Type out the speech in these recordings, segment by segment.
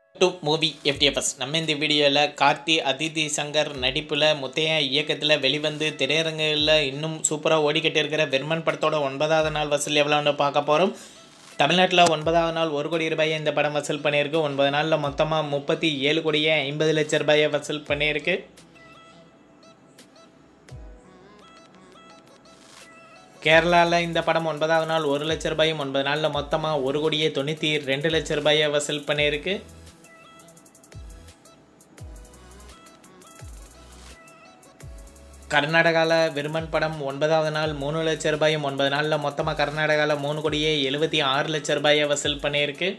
to movie FDFS நம்ம இந்த வீடியோவில் கார்த்தி அதிதி சங்கர் நடிப்பில் முத்தையா இயக்கத்தில் வெளிவந்து திரையரங்குகளில் இன்னும் சூப்பராக ஓடிக்கிட்டு இருக்கிற வெர்மன் படத்தோட ஒன்பதாவது நாள் வசூல் எவ்வளோன்னு பார்க்க போகிறோம் தமிழ்நாட்டில் ஒன்பதாவது நாள் ஒரு கோடி ரூபாயை இந்த படம் வசூல் பண்ணியிருக்கு ஒன்பது நாளில் மொத்தமாக முப்பத்தி ஏழு கோடியே ஐம்பது லட்ச ரூபாயை வசூல் பண்ணியிருக்கு கேரளாவில் இந்த படம் ஒன்பதாவது நாள் ஒரு லட்ச ரூபாயும் ஒன்பது நாளில் மொத்தமாக ஒரு கோடியே தொண்ணூற்றி ரெண்டு லட்ச ரூபாயை வசூல் பண்ணியிருக்கு கர்நாடகாவில் விருமன் படம் ஒன்பதாவது நாள் மூணு லட்ச ரூபாயும் ஒன்பது நாளில் மொத்தமாக கர்நாடகாவில் மூணு கோடியே எழுபத்தி ஆறு லட்ச ரூபாயை வசூல் பண்ணியிருக்கு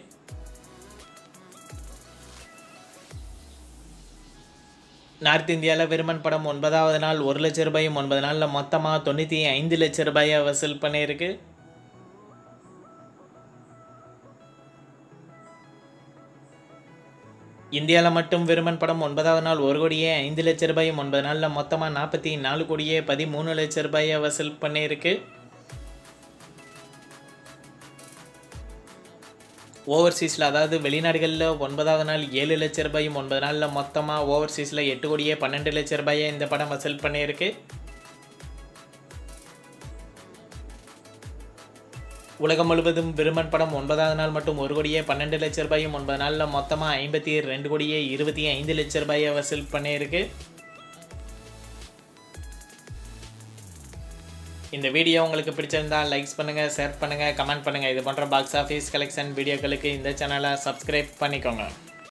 நார்த் இந்தியாவில் விருமன் படம் ஒன்பதாவது நாள் ஒரு லட்ச ரூபாயும் ஒன்பது நாளில் மொத்தமாக தொண்ணூற்றி ஐந்து லட்ச ரூபாயை வசூல் பண்ணியிருக்கு இந்தியாவில் மட்டும் விருமன் படம் ஒன்பதாவது நாள் ஒரு கோடியே ஐந்து லட்ச ரூபாயும் ஒன்பது நாளில் மொத்தமாக நாற்பத்தி நாலு கோடியே பதிமூணு லட்ச ரூபாயை வசூல் பண்ணியிருக்கு ஓவர்சீஸில் அதாவது வெளிநாடுகளில் ஒன்பதாவது நாள் ஏழு லட்ச ரூபாயும் ஒன்பது நாளில் மொத்தமாக ஓவர்சீஸில் எட்டு கோடியே பன்னெண்டு லட்ச ரூபாயை இந்த படம் வசூல் பண்ணியிருக்கு உலகம் முழுவதும் விருமன் படம் ஒன்பதாவது நாள் மட்டும் ஒரு கோடியே பன்னெண்டு லட்ச ரூபாயும் ஒன்பது நாளில் மொத்தமாக ஐம்பத்தி ரெண்டு கோடியே இருபத்தி ஐந்து லட்ச ரூபாயை வசூல் பண்ணியிருக்கு இந்த வீடியோ உங்களுக்கு பிடிச்சிருந்தால் லைக்ஸ் பண்ணுங்கள் ஷேர் பண்ணுங்கள் கமெண்ட் பண்ணுங்கள் இது போன்ற பாக்ஸ் ஆஃபீஸ் கலெக்ஷன் வீடியோக்களுக்கு இந்த சேனலை சப்ஸ்கிரைப் பண்ணிக்கோங்க